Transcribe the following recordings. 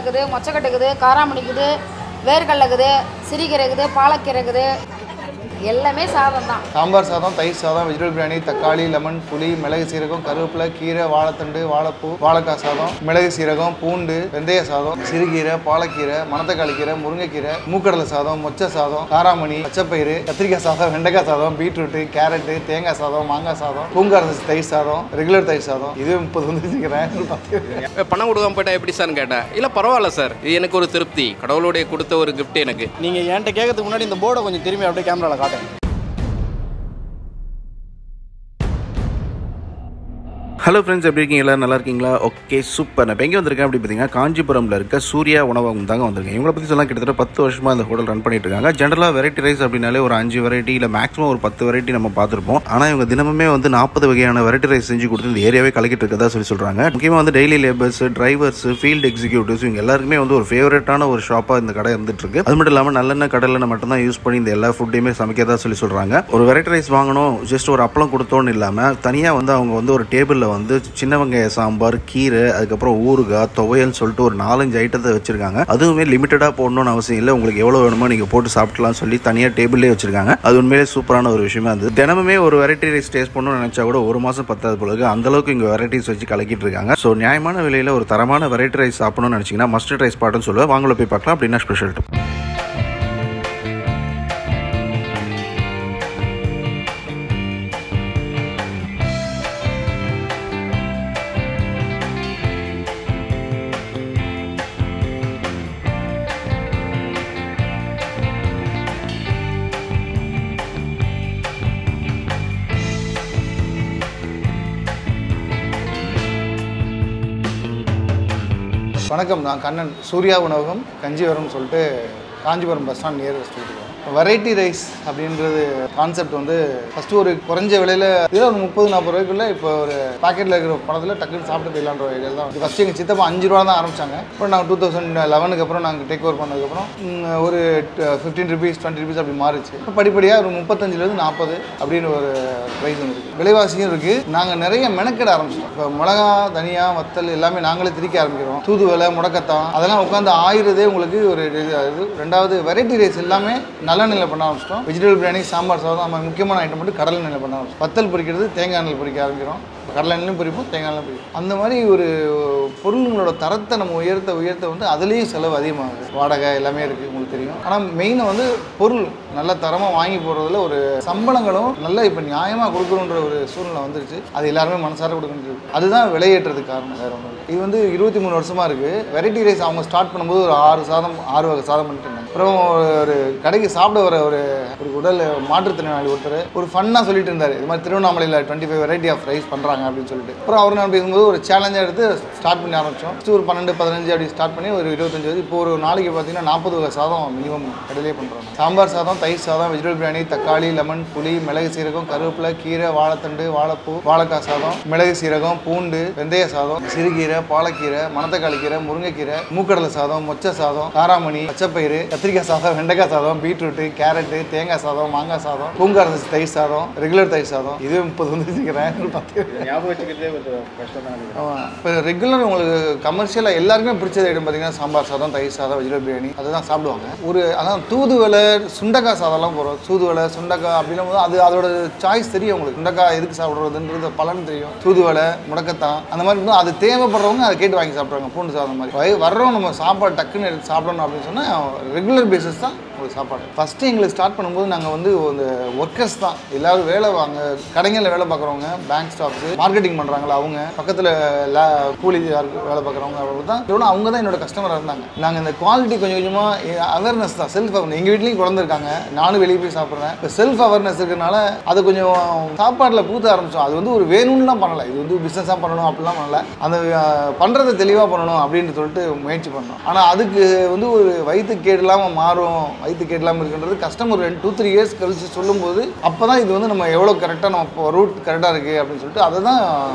இருக்குது மொச்சக்கட்டு இருக்குது காராமணி இருக்குது வேர்க்கடலை இருக்குது சிறுகீரை இருக்குது பாலக்கீரை இருக்குது எல்லாமே சாதம் தான் சாம்பார் சாதம் தயிர் சாதம் வெஜிடபிள் பிரியாணி தக்காளி லெமன் புளி மிளகு சீரகம் கருவேப்பிலை கீரை வாழைத்தண்டு வாழைப்பூ வாழைக்காய் சாதம் மிளகு சீரகம் பூண்டு வெந்தய சாதம் சிறுகீரை பாலக்கீரை மணத்தக்காளி கீரை முருங்கைக்கீரை மூக்கடலை சாதம் மொச்சை சாதம் காராமணி பச்சைப்பயிறு கத்திரிக்காய் சாதம் வெண்டைக்காய் சாதம் பீட்ரூட்டு கேரட்டு தேங்காய் சாதம் மாங்காய் சாதம் பூங்காரசி தயிர் சாதம் ரெகுலர் தயிர் சாதம் இது முப்பது வந்து வச்சுக்கிறேன் ஒரு பத்து பணம் கொடுக்காம போயிட்டா எப்படி சார்னு கேட்டேன் இல்லை பரவாயில்ல சார் இது எனக்கு ஒரு திருப்தி கடவுளுடைய கொடுத்த ஒரு gift எனக்கு நீங்கள் என்கிட்ட கேட்கறதுக்கு முன்னாடி இந்த போர்டை கொஞ்சம் திரும்பி அப்படியே கேமராவில் காட்டுங்க ஹலோ ஃப்ரெண்ட்ஸ் எப்படி இருக்கீங்க எல்லாரும் நல்லா இருக்கீங்களா ஓகே சூப்பர் நான் இப்போ எங்கே வந்திருக்கேன் அப்படி பார்த்தீங்கன்னா காஞ்சிபுரமில் இருக்க சூர்யா உணவகம் தாங்க வந்திருக்கேன் இவங்களை பற்றி சொல்லலாம் கிட்டத்தட்ட பத்து வருஷமாக இந்த ஹோட்டல் ரன் பண்ணிட்டு இருக்காங்க ஜென்ரலாக வெரைட்டி ரைஸ் அப்படின்னாலே ஒரு அஞ்சு வெரைட்டி இல்லை மேக்ஸிமம் ஒரு பத்து வெரைட்டி நம்ம பார்த்துருப்போம் ஆனால் இவங்க தினமுமே வந்து நாற்பது வகையான வெரைட்டி ரைஸ் செஞ்சு கொடுத்து இந்த ஏரியாவே கலக்கிட்டு இருக்கதா சொல்லி சொல்கிறாங்க முக்கியமாக வந்து daily labours drivers field executives இவங்க எல்லாருக்குமே வந்து ஒரு ஃபேவரட்டான ஒரு ஷாப்பாக இந்த கடை இருந்துட்டு இருக்கு அது மட்டும் இல்லாமல் நல்லெண்ணெய் கடலில் மட்டும்தான் யூஸ் பண்ணி இந்த எல்லா ஃபுட்டையுமே சமைக்கிறதா சொல்லி சொல்கிறாங்க ஒரு வெரைட்டி ரைஸ் வாங்கணும் ஜஸ்ட் ஒரு அப்பளம் கொடுத்தோன்னு இல்லாமல் தனியாக வந்து அவங்க வந்து ஒரு டேபிளில் வந்து சின்ன வெங்காய சாம்பார் கீரை அதுக்கப்புறம் ஊறுகாய் துவையல் சொல்லிட்டு ஒரு நாலஞ்சு ஐட்டத்தை வச்சிருக்காங்க அதுவுமே லிமிட்டடாக போடணும்னு அவசியம் இல்லை உங்களுக்கு எவ்வளோ வேணுமோ நீங்கள் போட்டு சாப்பிடலாம் சொல்லி தனியாக டேபிள்லேயே வச்சிருக்காங்க அது உண்மையிலே சூப்பரான ஒரு விஷயமா இருந்தது தினமுமே ஒரு வெரைட்டி ரைஸ் டேஸ்ட் பண்ணணும்னு நினச்சா கூட ஒரு மாதம் பத்தாது பொழுது அந்த அளவுக்கு இங்கே வெரைட்டிஸ் வச்சு கலக்கிட்டு இருக்காங்க ஸோ நியாயமான விலையில் ஒரு தரமான வெரைட்டி ரைஸ் சாப்பிடணும்னு நினச்சிங்கன்னா மஸ்டர்ட் ரைஸ் பாட்டுன்னு சொல்லுவேன் வாங்கல போய் பார்க்கலாம் அப்படின்னா ஸ்பெஷல் வணக்கம் நான் கண்ணன் சூர்யா உணவகம் கஞ்சிவரம் சொல்லிட்டு காஞ்சிபுரம் பஸ் ஸ்டாண்ட் நியர் இருக்கோம் வெரைட்டி ரைஸ் அப்படின்றது கான்செப்ட் வந்து ஃபஸ்ட்டு ஒரு குறைஞ்ச விலையில் இதில் ஒரு முப்பது நாற்பது ரூபாய்க்குள்ள இப்போ ஒரு பாக்கெட்டில் இருக்கிற பணத்தில் டக்குன்னு சாப்பிட்டு போயிடலான்ற ஒரு ஐடியா தான் ஃபஸ்ட்டு எங்கள் சித்தப்பா அஞ்சு ரூபா தான் ஆரம்பிச்சாங்க அப்புறம் நாங்கள் டூ தௌசண்ட் லெவனுக்கு அப்புறம் நாங்கள் டேக் ஓவர் பண்ணதுக்கப்புறம் ம், ஒரு ஃபிஃப்டீன் ருபீஸ் டுவெண்ட்டி ருபீஸ் அப்படி மாறிச்சு அப்புறம் படிப்படியாக ஒரு முப்பத்தஞ்சுலேருந்து நாற்பது அப்படின்னு ஒரு ப்ரைஸ் வந்துருக்கு விலைவாசியும் இருக்குது நாங்கள் நிறைய மெனக்கெட ஆரம்பிச்சிட்டோம் இப்போ மிளகா தனியா வத்தல் எல்லாமே நாங்களே திரிக்க ஆரம்பிக்கிறோம் தூதுவலை முடக்கத்தான் அதெல்லாம் உட்காந்து ஆயிரதே உங்களுக்கு ஒரு இது இது. ரெண்டாவது வெரைட்டி ரைஸ் எல்லாமே நல்ல நிலை பண்ண ஆரம்பிச்சிட்டோம் வெஜிடபிள் பிரியாணி சாம்பார் சாதம் நம்ம முக்கியமான ஐட்டம் மட்டும் கடலை நிலை பண்ண ஆரம்பிச்சோம் வத்தல் பொரிக்கிறது தேங்காய் எண்ணெய் பொரிக்க ஆரம்பிக்கிறோம் கடலை எண்ணெயும் பொரிப்போம் தேங்காய் எண்ணெய் பொரிப்போம் அந்த மாதிரி ஒரு பொருள்களோட தரத்தை நம்ம உயர்த்த உயர்த்த வந்து அதுலேயும் செலவு அதிகமாகுது வாடகை எல்லாமே இருக்குது உங்களுக்கு தெரியும் ஆனால் மெயினாக வந்து பொருள் நல்ல தரமாக வாங்கி போடுறதுல ஒரு சம்பளங்களும் நல்ல இப்போ நியாயமாக கொடுக்கணுன்ற ஒரு சூழ்நிலை வந்துருச்சு அது எல்லாருமே மனசார கொடுக்கணும் அதுதான் விலையேற்றதுக்கு காரணம் வேறு ஒன்றும் இல்லை இது வந்து இருபத்தி மூணு வருஷமாக இருக்குது வெரைட்டி ரைஸ் அவங்க ஸ்டார்ட் பண்ணும்போது ஒரு ஆறு சாதம் ஆறு வகை சாதம் பண்ணிட்டு இருந்தாங்க அப்புறம் ஒரு கடைக்கு சாப்பிட வர ஒரு ஒரு உடல் மாற்றுத்திறனாளி ஒருத்தர் ஒரு ஃபன்னாக சொல்லிட்டு இருந்தார் இது மாதிரி திருவண்ணாமலையில் twenty five variety of rice பண்ணுறாங்க அப்படின்னு சொல்லிட்டு அப்புறம் அவர் நான் பேசும்போது ஒரு சேலஞ்சாக எடுத்து ஸ்டார்ட் பண்ணி ஆரம்பித்தோம் ஃபஸ்ட்டு ஒரு பன்னெண்டு பதினஞ்சு அப்படி ஸ்டார்ட் பண்ணி ஒரு இருபத்தஞ்சு வரைக்கும் இப்போ ஒரு நாளைக்கு பார்த்தீங்கன்னா நாற்பது வகை சாதம் மினிமம் கடையிலே பண்ணுறோம் சாம்பார் சாதம் தயிர் சாதம் வெஜிடபிள் பிரியாணி தக்காளி லெமன் புளி மிளகு சீரகம் கருவேப்பிலை கீரை வாழைத்தண்டு வாழைப்பூ வாழைக்காய் சாதம் மிளகு சீரகம் பூண்டு வெந்தய சாதம் சிறுகீரை பாலக்கீரை மணத்தக்காளி கீரை முருங்கைக்கீரை மூக்கடலை சாதம் மொச்சை சாதம் காராமணி பச்சைப்பயிறு கத்திரிக்காய் சாதம் வெண்டைக்காய் சாதம் பீட்ரூட்டு கேரட்டு தேங்காய் சாதம் மாங்காய் சாதம் பூங்காரசி தயிர் சாதம் ரெகுலர் தயிர் சாதம் இது முப்பது வந்து வச்சுக்கிறேன் ஒரு பத்து ஞாபகம் வச்சுக்கிறதே கொஞ்சம் கஷ்டம் தான் ஆமாம் இப்போ ரெகுலர் உங்களுக்கு கமர்ஷியலாக எல்லாருக்குமே பிடிச்ச ஐட்டம் பார்த்தீங்கன்னா சாம்பார் சாதம் தயிர் சாதம் வெஜிடபிள் பிரியாணி அதுதான் சாப்பிடுவாங்க ஒரு அதான் தூதுவளை சுண்டக்காய் சாதம்லாம் போகிறோம் தூதுவளை சுண்டக்காய் அப்படின்னும் போது அது அதோட சாய்ஸ் தெரியும் உங்களுக்கு சுண்டக்காய் எதுக்கு சாப்பிட்றதுன்றது பலன் தெரியும் தூதுவளை முடக்கத்தான் அந்த மாதிரி இருந்தால் அது தேவைப்படுறவங்க அதை கேட்டு வாங்கி சாப்பிட்றாங்க பூண்டு சாதம் மாதிரி வய- வர்றவங்க நம்ம சாப்பாடு டக்குன்னு எடுத்து சாப்பிடணும் அப்படின்னு சொன்னால் ரெகுலர் பேசிஸ் தான் உங்களுக்கு சாப்பாடு ஃபஸ்ட்டு எங்களுக்கு ஸ்டார்ட் பண்ணும்போது நாங்கள் வந்து இந்த ஒர்க்கர்ஸ் தான் எல்லாரும் வேலை வாங்க கடைகளில் வேலை பார்க்குறவங்க பேங்க் ஸ்டாஃப்ஸு மார்க்கெட்டிங் பண்ணுறாங்களா அவங்க பக்கத்தில் கூலி யாருக்கு வேலை பார்க்குறவங்க அவ்வளோ தான் எவ்வளோ அவங்க தான் என்னோட கஸ்டமராக இருந்தாங்க நாங்கள் இந்த குவாலிட்டி கொஞ்சம் கொஞ்சமாக அவேர்னஸ் தான் செல்ஃப் அவேர்னஸ் எங்கள் வீட்லேயும் குழந்தை இருக்காங்க நானும் வெளியே போய் சாப்பிட்றேன் இப்போ செல்ஃப் அவேர்னஸ் இருக்கிறனால அது கொஞ்சம் சாப்பாட்டில் பூத்த ஆரம்பிச்சோம் அது வந்து ஒரு வேணும்னுலாம் பண்ணலை இது வந்து பிஸ்னஸாக பண்ணணும் அப்படிலாம் பண்ணல அந்த பண்ணுறதை தெளிவாக பண்ணணும் அப்படின்னு சொல்லிட்டு முயற்சி பண்ணோம் ஆனால் அதுக்கு வந்து ஒரு வயிற்று கேடு இல்லாமல் மாறும் வயிற்று கேடு இல்லாமல் இருக்குன்றது கஸ்டமர் ரெண்டு டூ த்ரீ இயர்ஸ் கழிச்சு சொல்லும்போது அப்போ தான் இது வந்து நம்ம எவ்வளோ கரெக்டாக நம்ம ரூட் கரெக்டாக இருக்குது அப்படின்னு சொல்லிட்டு அதை தான்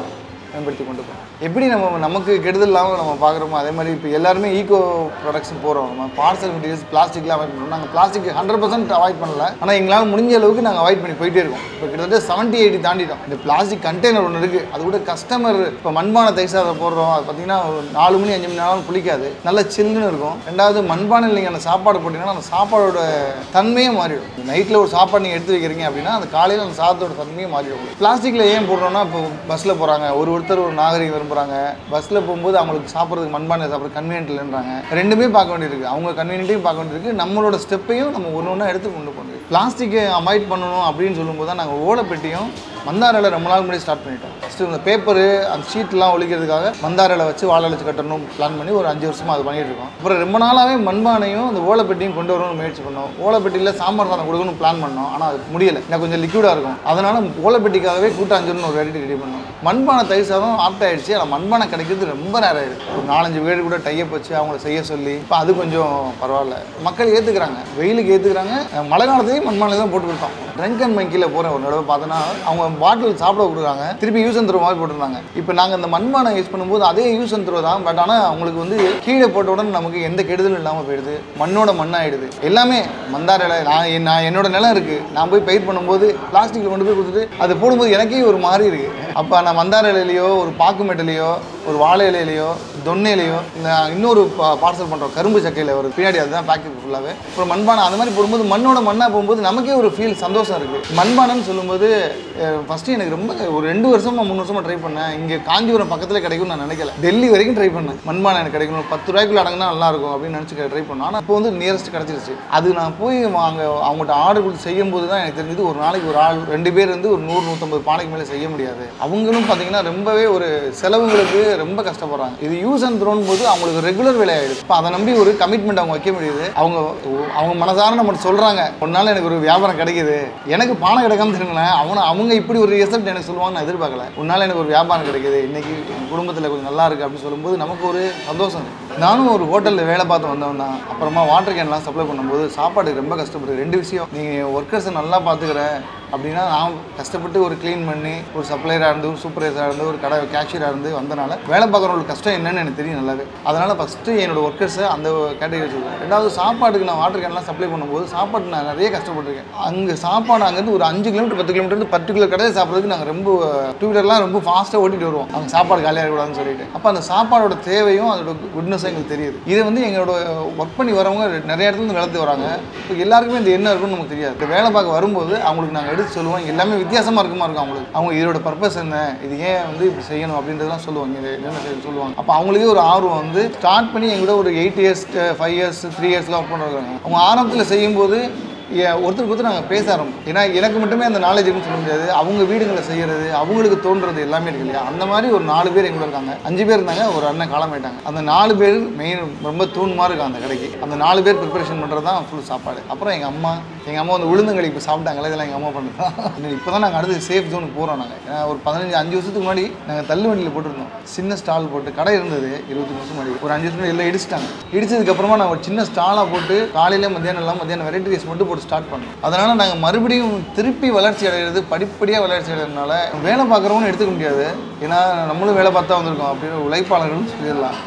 மேம்படுத்தி கொண்டு போகிறோம் எப்படி நம்ம நமக்கு கெடுதல் இல்லாமல் நம்ம பார்க்குறோமோ அதே மாதிரி இப்போ எல்லாருமே ஈகோ ப்ராடக்ட்ஸ் போகிறோம் நம்ம பார்சல் மெட்டீரியல்ஸ் பிளாஸ்டிக்லாம் அவாய்ட் பண்ணுறோம் நாங்கள் பிளாஸ்டிக் ஹண்ட்ரட் பர்சன்ட் அவாய்ட் பண்ணல ஆனால் எங்களால் முடிஞ்ச அளவுக்கு நாங்கள் அவாய்ட் பண்ணி போயிட்டே இருக்கோம் இப்போ கிட்டத்தட்ட செவன்ட்டி எயிட்டி தாண்டிட்டோம் இந்த பிளாஸ்டிக் கண்டெய்னர் ஒன்று இருக்குது அது கூட கஸ்டமர் இப்போ மண்பானை தை சாதம் போடுறோம் அது பார்த்தீங்கன்னா ஒரு நாலு மணி அஞ்சு மணி நேரம் புளிக்காது நல்ல சில்லுன்னு இருக்கும் ரெண்டாவது மண்பானையில் நீங்கள் அந்த சாப்பாடு போட்டிங்கன்னா அந்த சாப்பாடோட தன்மையே மாறிடும் நைட்டில் ஒரு சாப்பாடு நீங்கள் எடுத்து வைக்கிறீங்க அப்படின்னா அந்த காலையில் அந்த சாதத்தோட தன்மையே மாறிடும் பிளாஸ்டிக்கில் ஏன் போடுறோம்னா இப்போ பஸ்ஸில் போகிறாங்க ஒரு ஒருத்தர் ஒரு நாகரிகம் விரும்புகிறாங்க பஸ்ஸில் போகும்போது அவங்களுக்கு சாப்பிட்றதுக்கு மண்பானை சாப்பிட்றது கன்வீனியன்ட் இல்லைன்றாங்க ரெண்டுமே பார்க்க வேண்டியிருக்கு அவங்க கன்வீனியன்ட்டையும் பார்க்க வேண்டியிருக்கு நம்மளோட ஸ்டெப்பையும் நம்ம ஒன்று ஒன்றா எடுத்து கொண்டு போகணும் பிளாஸ்டிக்கை அவாய்ட் பண்ணணும் அப்படின்னு சொல்லும்போது தான் நாங்கள் ஓலைப்பெட்டியும் மந்தாரில் ரொம்ப நாள் முன்னாடி ஸ்டார்ட் பண்ணிட்டோம் ஃபஸ்ட்டு இந்த பேப்பரு அந்த ஷீட்லாம் ஒழிக்கிறதுக்காக மந்தாரில் வச்சு வாழை வச்சு கட்டணும் பிளான் பண்ணி ஒரு அஞ்சு வருஷமாக அது பண்ணிட்டு இருக்கோம் அப்புறம் ரொம்ப நாளாகவே மண்பானையும் அந்த ஓலைப்பெட்டியும் கொண்டு வரணும்னு முயற்சி பண்ணோம் ஓலைப்பெட்டியில் சாம்பார் சாதம் கொடுக்கணும்னு பிளான் பண்ணோம் ஆனால் அது முடியலை இன்னும் கொஞ்சம் லிக்விடாக இருக்கும் அதனால் ஓலைப்பெட்டிக்காகவே கூட்டாஞ்சூர்னு ஒரு வெரைட்டி ரெடி பண்ணோம் மண்பானை தயிர் சாதம் ஆப்ட் ஆயிடுச்சு ஆனால் மண்பானை கிடைக்கிறது ரொம்ப நேரம் ஆயிடுச்சு ஒரு நாலஞ்சு பேர் கூட டையப் வச்சு அவங்கள செய்ய சொல்லி இப்போ அது கொஞ்சம் பரவாயில்ல மக்கள் ஏற்றுக்கிறாங்க வெயிலுக்கு ஏற்றுக்கிறாங்க மழை காலத்துலேயும் மண்பானை தான் போட்டு கொடுத்தோம் ட்ரங்க் அண்ட் மங்கியில் போகிறேன் ஒரு தடவை பார்த்தோன்னா அவங்க பாட்டில் சாப்பிட கொடுக்குறாங்க திருப்பி யூஸ் அண்ட் த்ரோ மாதிரி போட்டிருந்தாங்க இப்போ நாங்கள் அந்த மண்பானை யூஸ் பண்ணும்போது அதே யூஸ் அண்ட் த்ரோ தான் பட் ஆனால் அவங்களுக்கு வந்து கீழே போட்ட உடனே நமக்கு எந்த கெடுதலும் இல்லாமல் போயிடுது மண்ணோட மண்ணாயிடுது எல்லாமே மந்தார இலை நான் என்- நான் என்னோட நிலம் இருக்குது நான் போய் பயிர் பண்ணும்போது பிளாஸ்டிக்கில் கொண்டு போய் கொடுத்துட்டு அது போடும்போது எனக்கே ஒரு மாதிரி இருக்குது அப்போ நான் மந்தார இலையிலையோ ஒரு பாக்கு மெட்டிலையோ ஒரு வாழை இலையிலையோ தொன்னையிலையோ இந்த இன்னொரு பார்சல் பண்ணுறோம் கரும்பு சக்கையில் ஒரு பின்னாடி அதுதான் பேக்கெட் ஃபுல்லாகவே அப்புறம் மண்பானை அந்த மாதிரி போடும்போது மண்ணோட மண்ணாக போகும்போது நமக்கே ஒரு ஃபீல் சந்தோஷம் இருக்குது மண்பானைன்னு சொல்லும்போது ஃபஸ்ட்டு எனக்கு ரொம்ப ஒரு ரெண்டு வருஷமா மூணு வருஷமா ட்ரை பண்ணேன் இங்கே காஞ்சிபுரம் பக்கத்தில் கிடைக்கும்னு நான் நினைக்கல டெல்லி வரைக்கும் ட்ரை பண்ணேன் மண்பானை எனக்கு கிடைக்கணும் ஒரு பத்து ரூபாய்க்குள்ள அடங்கினா நல்லா இருக்கும் அப்படின்னு நினச்சி ட்ரை பண்ணேன் ஆனால் இப்போ வந்து நியரஸ்ட் கிடச்சிருச்சு அது நான் போய் அங்கே அவங்கள்ட்ட ஆர்டர் கொடுத்து செய்யும் போது தான் எனக்கு தெரிஞ்சது ஒரு நாளைக்கு ஒரு ஆள் ரெண்டு பேர் வந்து ஒரு நூறு நூற்றம்பது பானைக்கு மேலே செய்ய முடியாது அவங்களும் பார்த்தீங்கன்னா ரொம்பவே ஒரு செலவுங்களுக்கு ரொம்ப கஷ்டப்படுறாங்க இது யூஸ் அண்ட் த்ரோன் போது அவங்களுக்கு ரெகுலர் வேலையாயிடுது இப்போ அதை நம்பி ஒரு கமிட்மெண்ட் அவங்க வைக்க முடியுது அவங்க அவங்க மனசார நம்ம சொல்கிறாங்க ஒரு நாள் எனக்கு ஒரு வியாபாரம் கிடைக்குது எனக்கு பானை கிடைக்காம தெரியுங்களேன் அவனை அவங்க இப்படி ஒரு ரிசல்ட் எனக்கு சொல்லுவாங்கன்னு நான் எதிர்பார்க்கல ஒரு நாள் எனக்கு ஒரு வியாபாரம் கிடைக்குது இன்னைக்கு என் குடும்பத்தில் கொஞ்சம் நல்லா இருக்குது அப்படின்னு சொல்லும்போது நமக்கு ஒரு சந்தோஷம் இருக்கு. நானும் ஒரு ஹோட்டலில் வேலை பார்த்து வந்தவன் தான் அப்புறமா வாட்டர் கேன்லாம் சப்ளை பண்ணும்போது சாப்பாடு ரொம்ப கஷ்டப்படுது ரெண்டு விஷயம் நீங்கள் ஒர்க்கர்ஸை நல்லா பார்த்துக்கிற அப்படின்னா நான் கஷ்டப்பட்டு ஒரு க்ளீன் பண்ணி ஒரு சப்ளையராக இருந்து ஒரு சூப்பர்வைசராக இருந்து ஒரு கடை கேஷியராக இருந்து வந்தனால வேலை பார்க்குறவங்களுக்கு கஷ்டம் என்னன்னு எனக்கு தெரியும் நல்லாவே அதனால் ஃபஸ்ட்டு என்னோட ஒர்க்கர்ஸை அந்த கேட்டகரி வச்சுருக்கேன் ரெண்டாவது சாப்பாட்டுக்கு நான் வாட்டர் கேன்லாம் சப்ளை பண்ணும்போது சாப்பாடு நான் நிறைய கஷ்டப்பட்டிருக்கேன் அங்கே சாப்பாடு அங்கேருந்து ஒரு அஞ்சு கிலோமீட்டர் பத்து கிலோமீட்டர் பர்டிகுலர் கடையை சாப்பிட்றதுக்கு நாங்கள் ரொம்ப டூ வீலர்லாம் ரொம்ப ஃபாஸ்ட்டாக ஓட்டிட்டு வருவோம் அங்கே சாப்பாடு காலியாக இருக்கக்கூடாதுன்னு சொல்லிட்டு அப்போ அந்த சாப்பாடோட தேவையும் அதோட குட்னஸும் எங்களுக்கு தெரியுது இதை வந்து எங்களோட ஒர்க் பண்ணி வரவங்க நிறைய இடத்துல இருந்து வளர்த்து வராங்க இப்போ எல்லாருக்குமே இந்த என்ன இருக்குன்னு நமக்கு தெரியாது இந்த வேலை பார்க்க வரும்போது அவங்களுக்கு நாங்கள் எடுத்து சொல்லுவோம் எல்லாமே வித்தியாசமாக இருக்குமா இருக்கும் அவங்களுக்கு அவங்க இதோட பர்பஸ் என்ன இது ஏன் வந்து இப்படி செய்யணும் அப்படின்றதெல்லாம் சொல்லுவாங்க இது என்னென்ன செய்யணும் சொல்லுவாங்க அப்போ அவங்களுக்கே ஒரு ஆர்வம் வந்து ஸ்டார்ட் பண்ணி எங்கூட ஒரு eight years five years three இயர்ஸ்லாம் ஒர்க் பண்ணுறாங்க அவங்க ஆரம்பத்தில் செய்யும்போது ஏ- ஒருத்தருக்கு ஒருத்தர் நாங்கள் பேச ஆரம்பிச்சோம் ஏன்னா எனக்கு மட்டுமே அந்த நாலேஜ் இருக்குன்னு சொல்ல முடியாது அவங்க வீடுங்களை செய்யறது அவங்களுக்கு தோன்றது எல்லாமே இருக்கு இல்லையா அந்த மாதிரி ஒரு நாலு பேர் எங்களோட இருக்காங்க அஞ்சு பேர் இருந்தாங்க ஒரு அண்ணன் காலமாயிட்டாங்க அந்த நாலு பேர் மெயின் ரொம்ப தூண்மா இருக்கும் அந்த கடைக்கு அந்த நாலு பேர் ப்ரிப்பரேஷன் பண்ணுறது தான் ஃபுல் சாப்பாடு அப்புறம் எங்கள் அம்மா எங்கள் அம்மா வந்து உளுந்தங்களி இப்போ சாப்பிட்டாங்களே இதெல்லாம் எங்கள் அம்மா பண்ணுறோம் இப்போ தான் நாங்கள் அடுத்து சேஃப் ஜோனுக்கு போகிறோம் நாங்கள் ஏன்னா ஒரு பதினஞ்சு அஞ்சு வருஷத்துக்கு முன்னாடி நாங்கள் தள்ளு வண்டியில் போட்டிருந்தோம் சின்ன ஸ்டால் போட்டு கடை இருந்தது இருபத்தி வருஷம் முன்னாடி ஒரு அஞ்சு வருஷம் முன்னாடி எல்லாம் இடிச்சிட்டாங்க இடிச்சதுக்கு அப்புறமா நான் ஒரு சின்ன ஸ்டாலாக போட்டு காலையில் மத்தியானம் எல்லாம் மத்தியானம் வெரைட்டி ரைஸ் மட்டும் போட்டு ஸ்டார்ட் பண்ணோம் அதனால் நாங்கள் மறுபடியும் திருப்பி வளர்ச்சி அடைகிறது படிப்படியாக வளர்ச்சி அடைகிறதுனால வேலை பார்க்குறவங்க எடுத்துக்க முடியாது ஏன்னா நம்மளும் வேலை பார்த்தா வந்திருக்கோம் அப்படின்னு உழைப்பாளர்கள்னு சொல்லிடலாம்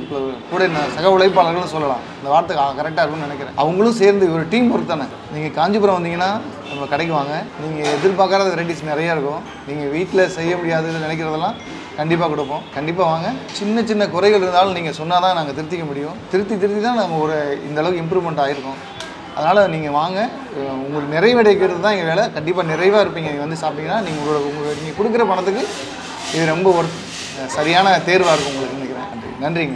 கூட நான் சக உழைப்பாளர்கள்னு சொல்லலாம் இந்த வார்த்தை கரெக்டாக இருக்கும்னு நினைக்கிறேன் அவங்களும் சேர்ந்து ஒரு டீம் ஒர்க் தானே நீங்கள் காஞ்சிபுரம் வந்தீங்கன்னா நம்ம கடைக்கு வாங்க நீங்கள் எதிர்பார்க்காத வெரைட்டிஸ் நிறையா இருக்கும் நீங்கள் வீட்டில் செய்ய முடியாதுன்னு நினைக்கிறதெல்லாம் கண்டிப்பாக கொடுப்போம் கண்டிப்பாக வாங்க சின்ன சின்ன குறைகள் இருந்தாலும் நீங்கள் சொன்னால் தான் நாங்கள் திருத்திக்க முடியும் திருத்தி திருத்தி தான் நம்ம ஒரு இந்த அளவுக்கு இம்ப்ரூவ்மெண்ட் ஆகிருக்கோம் அதனால் நீங்கள் வாங்க அஹ் உங்களுக்கு நிறைவடைக்கிறது தான் எங்கள் வேலை கண்டிப்பாக நிறைவாக இருப்பீங்க நீங்கள் வந்து சாப்பிட்டீங்கன்னா நீங்கள் உங்களோட உங்கள் நீங்கள் கொடுக்குற பணத்துக்கு இது ரொம்ப ஒரு சரியான தேர்வாக இருக்கும் உங்களுக்கு நினைக்கிறேன் நன்றி நன்றிங்க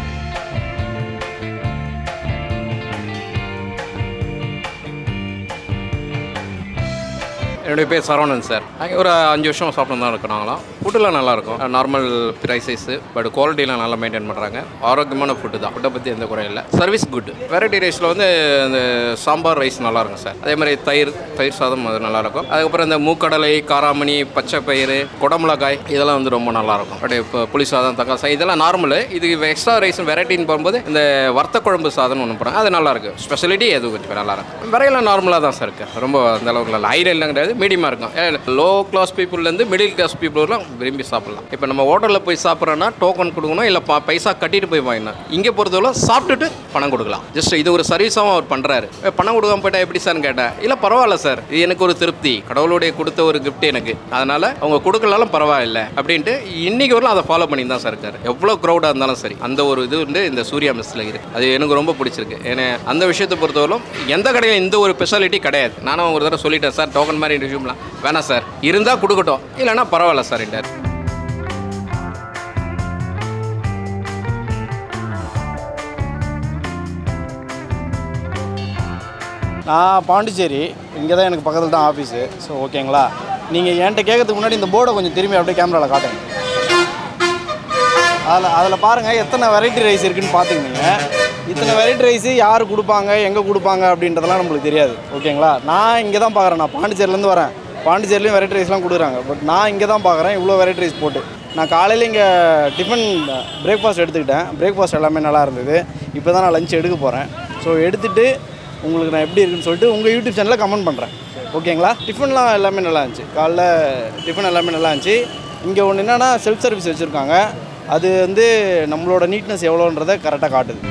என்னுடைய பேர் சரவணன் சார் அங்கே ஒரு அஞ்சு வருஷம் சாப்பிட்டு தான் இருக்கோம் நாங்களாம் ஃபுட்டுலாம் நல்லாயிருக்கும் நார்மல் ப்ரைஸஸ் பட் குவாலிட்டிலாம் நல்லா மெயின்டைன் பண்ணுறாங்க ஆரோக்கியமான ஃபுட்டு தான் ஃபுட்டை பற்றி எந்த குறையும் இல்லை சர்வீஸ் குட் வெரைட்டி ரைஸில் வந்து இந்த சாம்பார் ரைஸ் நல்லாயிருக்கும் சார் அதே மாதிரி தயிர் தயிர் சாதம் அது நல்லாயிருக்கும் அதுக்கப்புறம் இந்த மூக்கடலை காராமணி பச்சை பயிறு குடமிளகாய் இதெல்லாம் வந்து ரொம்ப நல்லாயிருக்கும் அப்படியே இப்போ புளி சாதம் தக்காளி சாதம் இதெல்லாம் நார்மலு இது எக்ஸ்ட்ரா ரைஸ் வெரைட்டின்னு போகும்போது இந்த வறுத்த குழம்பு சாதம்னு ஒன்று போகிறாங்க அது நல்லாயிருக்கு ஸ்பெஷாலிட்டி அது கொஞ்சம் நல்லாயிருக்கும் விரையெல்லாம் நார்மலாக தான் சார் இருக்குது ரொம்ப அந்த அளவுக்கு இல்லை ஹை ரேல்லாம் கிடையாது மீடியமாக இருக்கும் லோ கிளாஸ் பீப்புள்லேருந்து மிடில் கிளாஸ் பீப்புளெலாம் விரும்பி சாப்பிட்லாம் இப்போ நம்ம ஹோட்டலில் போய் சாப்பிட்றோன்னா டோக்கன் கொடுக்கணும் இல்லை ப பைசா கட்டிட்டு போய் வாங்கினா இங்கே பொறுத்தவரை சாப்பிட்டுட்டு பணம் கொடுக்கலாம் ஜஸ்ட் இது ஒரு சர்வீஸாகவும் அவர் பண்ணுறாரு பணம் கொடுக்காம போயிட்டா எப்படி சார்னு கேட்டேன் இல்லை பரவாயில்ல சார் இது எனக்கு ஒரு திருப்தி கடவுளுடைய கொடுத்த ஒரு gift எனக்கு அதனால் அவங்க கொடுக்கலாலும் பரவாயில்ல அப்படின்ட்டு இன்னைக்கு வரலாம் அதை ஃபாலோ பண்ணி தான் சார் இருக்காரு எவ்வளோ க்ரௌடாக இருந்தாலும் சரி அந்த ஒரு இது வந்து இந்த சூர்யா மெஸ்ஸில் இருக்குது அது எனக்கு ரொம்ப பிடிச்சிருக்கு ஏன்னா அந்த விஷயத்தை பொறுத்தவரைக்கும் எந்த கடையிலும் இந்த ஒரு ஸ்பெஷாலிட்டி கிடையாது நானும் ஒரு தடவை சொல்லிட்டேன் சார் டோக்கன் மாதிரி விஷயம்லாம் வேணாம் சார் இருந்தால் கொடுக்கட்டும் இல்லைன்னா பரவாயில்ல சார் என்றார் நான் பாண்டிச்சேரி இங்கே தான் எனக்கு பக்கத்தில் தான் ஆஃபீஸு ஸோ ஓகேங்களா நீங்கள் என்கிட்ட கேட்கறதுக்கு முன்னாடி இந்த போர்டை கொஞ்சம் திரும்பி அப்படியே கேமராவில் காட்டுங்க அதில் அதில் பாருங்கள் எத்தனை வெரைட்டி ரைஸ் இருக்குன்னு பார்த்துக்கிங்க இத்தனை வெரைட்டி ரைஸு யார் கொடுப்பாங்க எங்கே கொடுப்பாங்க அப்படின்றதெல்லாம் நம்மளுக்கு தெரியாது ஓகேங்களா நான் இங்கே தான் பார்க்குறேன் நான் பாண்டிச்சேரிலேருந்து வரேன் பாண்டிச்சேரிலையும் வெரைட்டி ரைஸ்லாம் கொடுக்குறாங்க பட் நான் இங்கே தான் பார்க்குறேன் இவ்வளோ வெரைட்டி ரைஸ் போட்டு நான் காலையில் இங்கே டிஃபன் பிரேக்ஃபாஸ்ட் எடுத்துக்கிட்டேன் பிரேக்ஃபாஸ்ட் எல்லாமே நல்லா இருந்தது இப்போ தான் நான் லஞ்ச் எடுக்க போகிறேன் ஸோ எடுத்துகிட்டு உங்களுக்கு நான் எப்படி இருக்குன்னு சொல்லிட்டு உங்கள் யூடியூப் சேனலில் கமெண்ட் பண்ணுறேன் ஓகேங்களா டிஃபன்லாம் எல்லாமே நல்லா இருந்துச்சு காலைல டிஃபன் எல்லாமே நல்லா இருந்துச்சு இங்கே ஒன்று என்னென்னா செல்ஃப் சர்வீஸ் வச்சுருக்காங்க அது வந்து நம்மளோட நீட்னஸ் எவ்வளோன்றதை கரெக்டாக காட்டுது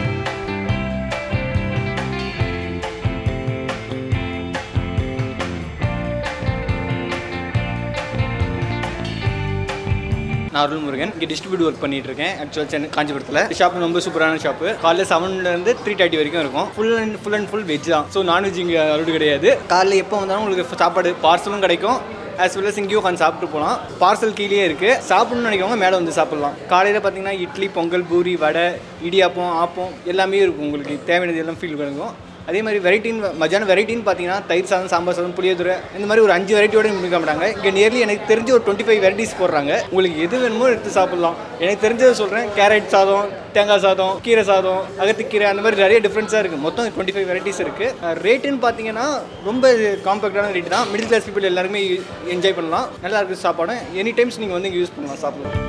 நான் அருள் முருகன் இங்கே டிஸ்ட்ரிபியூட் ஒர்க் பண்ணிட்டு இருக்கேன் ஆக்சுவலாக சென்னை காஞ்சிபுரத்தில் ஷாப் ரொம்ப சூப்பரான ஷாப்பு காலைல செவன்லேருந்து த்ரீ தேர்ட்டி வரைக்கும் இருக்கும் full and full and full veg தான் ஸோ நான்வெஜ் இங்கே அருள் கிடையாது காலைல எப்போ வந்தாலும் உங்களுக்கு சாப்பாடு பார்சலும் கிடைக்கும் ஆஸ் வெல் அஸ் இங்கேயும் உட்காந்து சாப்பிட்டு போகலாம் பார்சல் கீழே இருக்குது சாப்பிடணும்னு நினைக்கிறவங்க மேலே வந்து சாப்பிட்லாம் காலையில் பார்த்தீங்கன்னா இட்லி பொங்கல் பூரி வடை இடியாப்பம் ஆப்பம் எல்லாமே இருக்கும் உங்களுக்கு தேவையானது எல்லாம் ஃபீல் கிடைக்கும் அதே மாதிரி வெரைட்டின்னு மத்தியானம் வெரைட்டின்னு பார்த்தீங்கன்னா தயிர் சாதம் சாம்பார் சாதம் புளியோதரை இந்த மாதிரி ஒரு அஞ்சு வெரைட்டியோட முடிக்க மாட்டாங்க இங்கே நியர்லி எனக்கு தெரிஞ்சு ஒரு டுவெண்ட்டி ஃபைவ் வெரைட்டிஸ் போடுறாங்க உங்களுக்கு எது வேணுமோ எடுத்து சாப்பிட்லாம் எனக்கு தெரிஞ்சதை சொல்கிறேன் கேரட் சாதம் தேங்காய் சாதம் கீரை சாதம் அகத்திக்கீரை அந்த மாதிரி நிறைய டிஃப்ரென்ஸாக இருக்குது மொத்தம் டுவெண்ட்டி ஃபைவ் வெரைட்டிஸ் இருக்குது ரேட்டுன்னு பார்த்தீங்கன்னா ரொம்ப காம்பேக்டான ரேட் தான் மிடில் கிளாஸ் பீப்புள் எல்லாருமே என்ஜாய் பண்ணலாம் நல்லா இருக்குது சாப்பாடு எனி டைம்ஸ் நீங்கள் வந்து இங்கே யூஸ் பண்ணலாம் சாப்பிடலாம்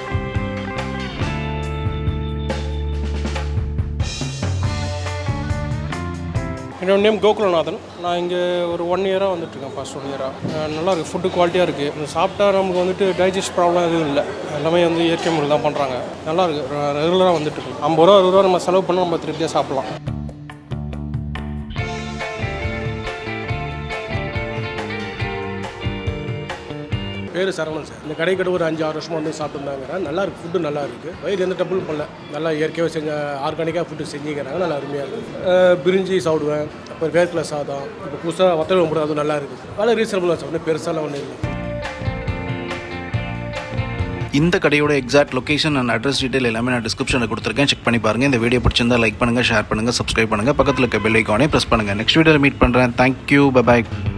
என்னோட நேம் கோகுலநாதன் நான் இங்கே ஒரு ஒன் இயராக வந்துட்டுருக்கேன் ஃபர்ஸ்ட் ஒன் இயராக நல்லா இருக்குது ஃபுட்டு குவாலிட்டியாக இருக்குது சாப்பிட்டா நமக்கு வந்துட்டு டைஜஸ்ட் ப்ராப்ளம் எதுவும் இல்லை எல்லாமே வந்து இயற்கை முறையில் தான் பண்ணுறாங்க நல்லா இருக்குது ரெகுலராக வந்துட்டுருக்கு ஐம்பது ரூபா அறுபது ரூபா நம்ம செலவு பண்ணால் நம்ம திருப்தியாக சாப்பிட்லாம் பேர் சரவணன் சார் இந்த கடை கடை ஒரு அஞ்சு ஆறு வருஷமாக வந்து சாப்பிட்டுருந்தாங்க நல்லா இருக்கு ஃபுட்டு நல்லா இருக்குது வயிறு எந்த டபுள் பண்ணல நல்லா இயற்கையாக செஞ்ச ஆர்கானிக்காக ஃபுட்டு செஞ்சுக்கிறாங்க நல்லா அருமையாக இருக்குது பிரிஞ்சி சாப்பிடுவேன் அப்புறம் வேர்க்கலை சாதம் இப்போ புதுசாக வத்தல் போடுறது அதுவும் நல்லா இருக்குது நல்லா ரீசனபுள் தான் சார் ஒன்றும் பெருசாலாம் ஒன்றும் இல்லை இந்த கடையோட exact location and address detail எல்லாமே நான் டிஸ்கிரிப்ஷனில் கொடுத்துருக்கேன் செக் பண்ணி பாருங்கள் இந்த வீடியோ பிடிச்சிருந்தா லைக் பண்ணுங்கள் ஷேர் பண்ணுங்கள் சப்ஸ்கிரைப் பண்ணுங்கள் பக்கத்தில் இருக்க பெல் ஐக்கானே ப்ரெஸ் பண்ணுங்கள் நெக்ஸ்ட் வீடியோவில் மீட் பண்ணுறேன் தேங்க்யூ பை